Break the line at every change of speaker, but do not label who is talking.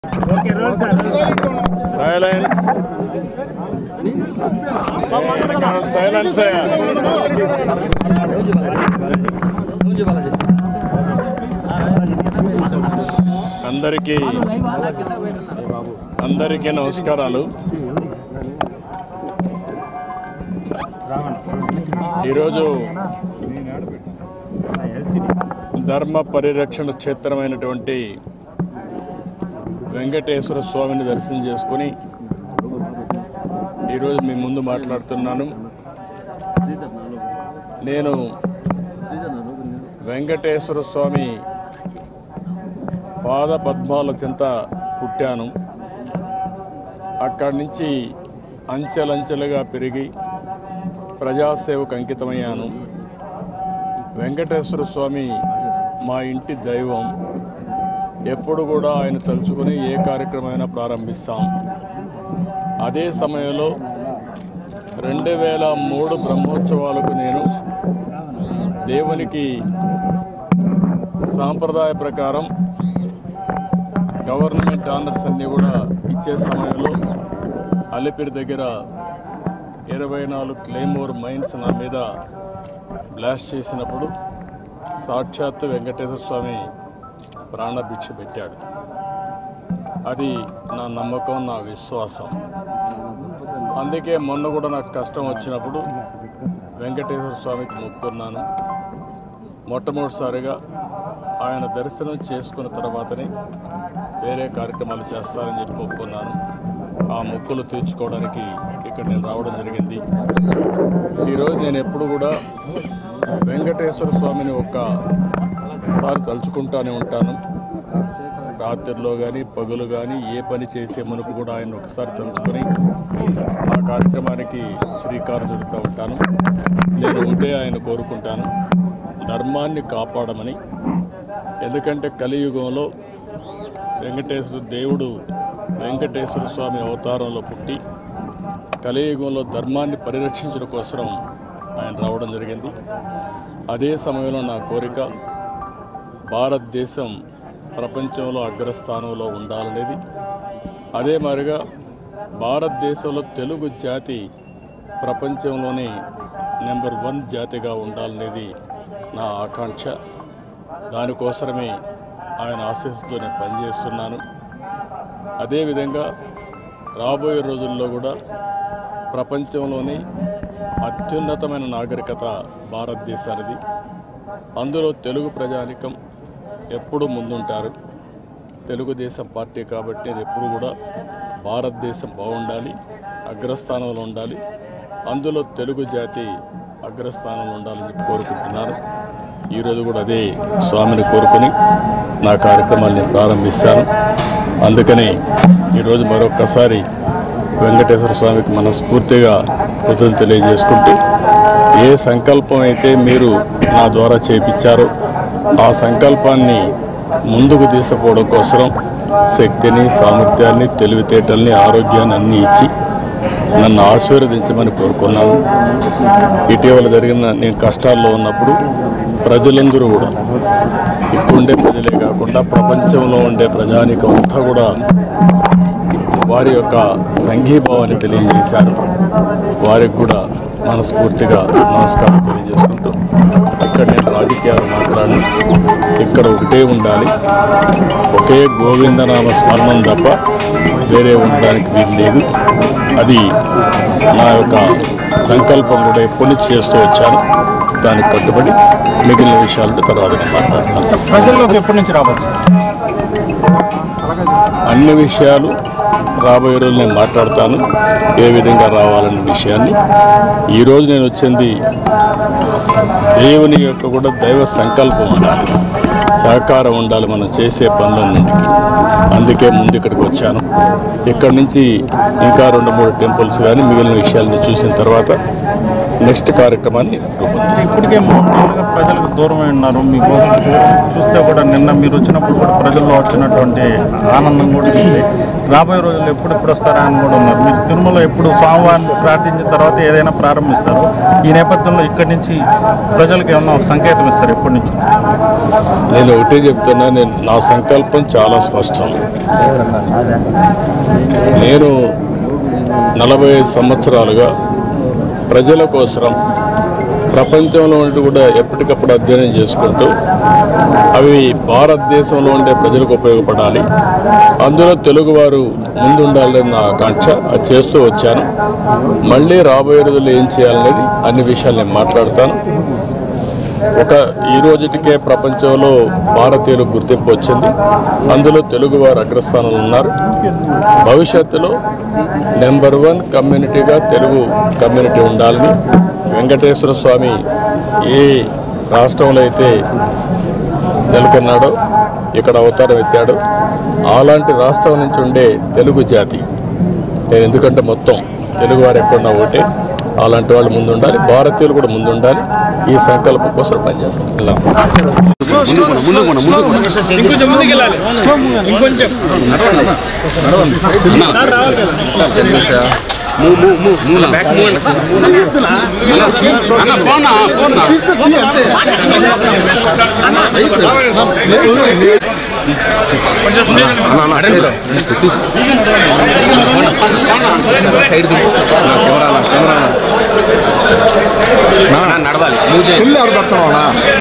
okay roll sir
silence silence అందరికీ అందరికీ నమస్కారాలు ఈరోజు ధర్మ పరిరక్షణ క్షేత్రమైనటువంటి వెంకటేశ్వర స్వామిని దర్శనం చేసుకొని ఈరోజు మీ ముందు మాట్లాడుతున్నాను నేను వెంకటేశ్వర స్వామి పాద పద్మాల చెంత పుట్టాను అక్కడి నుంచి అంచెలంచెలుగా పెరిగి ప్రజాసేవకు అంకితమయ్యాను వెంకటేశ్వర స్వామి మా ఇంటి దైవం ఎప్పుడు కూడా ఆయన తలుచుకొని ఏ కార్యక్రమమైనా ప్రారంభిస్తాం అదే సమయంలో రెండు వేల మూడు బ్రహ్మోత్సవాలకు నేను దేవునికి సాంప్రదాయ ప్రకారం గవర్నమెంట్ ఆనర్స్ అన్నీ కూడా ఇచ్చే సమయంలో అలిపిరి దగ్గర ఇరవై నాలుగు క్లెయిమోర్ మైన్స్ నా మీద బ్లాస్ట్ చేసినప్పుడు సాక్షాత్తు వెంకటేశ్వర స్వామి ప్రాణభిక్ష పెట్టాడు అది నా నమ్మకం నా విశ్వాసం అందుకే మొన్న కూడా నాకు కష్టం వచ్చినప్పుడు వెంకటేశ్వర స్వామికి మొక్కున్నాను మొట్టమొదటిసారిగా ఆయన దర్శనం చేసుకున్న తర్వాతనే వేరే కార్యక్రమాలు చేస్తారని చెప్పి మొక్కున్నాను ఆ మొక్కులు తీర్చుకోవడానికి ఇక్కడ నేను రావడం జరిగింది ఈరోజు నేను ఎప్పుడు కూడా వెంకటేశ్వర స్వామిని ఒక్కసారి తలుచుకుంటానే ఉంటాను రాత్రిలో కానీ పగులు కానీ ఏ పని చేసే మునుపు కూడా ఆయన ఒకసారి తలుచుకొని ఆ కార్యక్రమానికి శ్రీకారం చుడుతూ ఉంటాను నేను ఒకటే ఆయన కోరుకుంటాను ధర్మాన్ని కాపాడమని ఎందుకంటే కలియుగంలో వెంకటేశ్వర దేవుడు వెంకటేశ్వర స్వామి అవతారంలో పుట్టి కలియుగంలో ధర్మాన్ని పరిరక్షించడం కోసం ఆయన రావడం జరిగింది అదే సమయంలో నా కోరిక భారతదేశం ప్రపంచంలో అగ్రస్థానంలో ఉండాలనేది అదే మాదిరిగా భారతదేశంలో తెలుగు జాతి ప్రపంచంలోనే నెంబర్ వన్ జాతిగా ఉండాలనేది నా ఆకాంక్ష దానికోసమే ఆయన ఆశీస్సుతో నేను పనిచేస్తున్నాను అదేవిధంగా రాబోయే రోజుల్లో కూడా ప్రపంచంలోని అత్యున్నతమైన నాగరికత భారతదేశానిది అందులో తెలుగు ప్రజానికం ఎప్పుడు ముందుంటారు తెలుగుదేశం పార్టీ కాబట్టి అది ఎప్పుడు కూడా భారతదేశం బాగుండాలి అగ్రస్థానంలో ఉండాలి అందులో తెలుగు జాతి అగ్రస్థానంలో ఉండాలని చెప్పి కోరుకుంటున్నాను ఈరోజు కూడా అదే స్వామిని కోరుకొని నా కార్యక్రమాలు నేను ప్రారంభిస్తాను అందుకని ఈరోజు మరొక్కసారి వెంకటేశ్వర స్వామికి మనస్ఫూర్తిగా కృతలు తెలియజేసుకుంటూ ఏ సంకల్పం అయితే మీరు నా ద్వారా చేపించారో ఆ సంకల్పాన్ని ముందుకు తీసుకుపోవడం కోసం శక్తిని సామర్థ్యాన్ని తెలివితేటల్ని ఆరోగ్యాన్ని అన్నీ ఇచ్చి నన్ను ఆశీర్వదించమని కోరుకున్నాను ఇటీవల జరిగిన నేను కష్టాల్లో ఉన్నప్పుడు ప్రజలందరూ కూడా ఇక్కడుండే ప్రజలే కాకుండా ప్రపంచంలో ఉండే ప్రజానికం అంతా కూడా వారి యొక్క సంఘీభావాన్ని తెలియజేశారు వారికి కూడా మనస్ఫూర్తిగా నమస్కారం తెలియజేసుకుంటూ ఇక్కడ నేను రాజకీయాలు మాట్లాడను ఇక్కడ ఒకటే ఉండాలి ఒకే గోవిందనామ స్మరణం తప్ప వేరే ఉండడానికి వీలు లేదు అది నా యొక్క సంకల్పం కూడా ఎప్పటి నుంచి చేస్తూ వచ్చాను దానికి కట్టుబడి మిగిలిన విషయాలతో తర్వాత నేను మాట్లాడతాను
ప్రజల్లోకి ఎప్పటి నుంచి రావచ్చు
అన్ని విషయాలు రాబోయే రోజులు నేను మాట్లాడతాను ఏ విధంగా రావాలనే విషయాన్ని ఈరోజు నేను వచ్చింది దేవుని యొక్క కూడా దైవ సంకల్పం ఉండాలి సహకారం ఉండాలి మనం చేసే పనులన్నింటికి అందుకే ముందు ఇక్కడికి వచ్చాను ఇక్కడి నుంచి ఇంకా రెండు మూడు టెంపుల్స్ కానీ మిగిలిన విషయాలను చూసిన తర్వాత నెక్స్ట్ కార్యక్రమాన్ని రూపొందిస్తాం
ఇప్పటికే మూడు నెలలుగా ప్రజలకు దూరమై ఉన్నారు మీకోసం చూస్తే కూడా నిన్న మీరు వచ్చినప్పుడు కూడా ప్రజల్లో వచ్చినటువంటి ఆనందం కూడా ఉంది రాబోయే రోజుల్లో ఎప్పుడెప్పుడు వస్తారా అని కూడా ఉన్నారు మీరు తిరుమల ఎప్పుడు స్వామివారిని ప్రార్థించిన తర్వాత ఏదైనా ప్రారంభిస్తారు ఈ నేపథ్యంలో ఇక్కడి నుంచి ప్రజలకు ఏమన్నా ఒక సంకేతం ఇస్తారు ఎప్పటి నుంచి
నేను ఒకటే చెప్తున్నా నేను నా సంకల్పం చాలా స్పష్టం నేను నలభై ఐదు సంవత్సరాలుగా ప్రజల కోసం ప్రపంచంలో ఉండి కూడా ఎప్పటికప్పుడు అధ్యయనం చేసుకుంటూ అవి భారతదేశంలో ఉండే ప్రజలకు ఉపయోగపడాలి అందులో తెలుగువారు ముందుండాలని నా ఆకాంక్ష అది చేస్తూ వచ్చాను మళ్ళీ రాబోయే రోజుల్లో ఏం చేయాలనేది అన్ని విషయాలు నేను మాట్లాడతాను ఒక ఈ రోజుటికే ప్రపంచంలో భారతీయులకు గుర్తింపు వచ్చింది అందులో తెలుగు వారు అగ్రస్థానంలో ఉన్నారు భవిష్యత్తులో నెంబర్ వన్ కమ్యూనిటీగా తెలుగు కమ్యూనిటీ ఉండాలని వెంకటేశ్వర స్వామి ఏ రాష్ట్రంలో అయితే నెలకొన్నాడో ఇక్కడ అవతారం ఎత్తాడు అలాంటి రాష్ట్రం నుంచి ఉండే తెలుగు జాతి నేను ఎందుకంటే మొత్తం తెలుగు వారు ఎక్కడున్నా ఒకటే అలాంటి వాళ్ళు ముందుండాలి భారతీయులు కూడా ముందుండాలి ఈ సంకల్పం కోసం పనిచేస్తాను
ఇంకొంచెం ముందుకు వెళ్ళాలి ఇంకొంచెం
నడవాలి నువ్వు చేయి
ఎవరు పెడతావు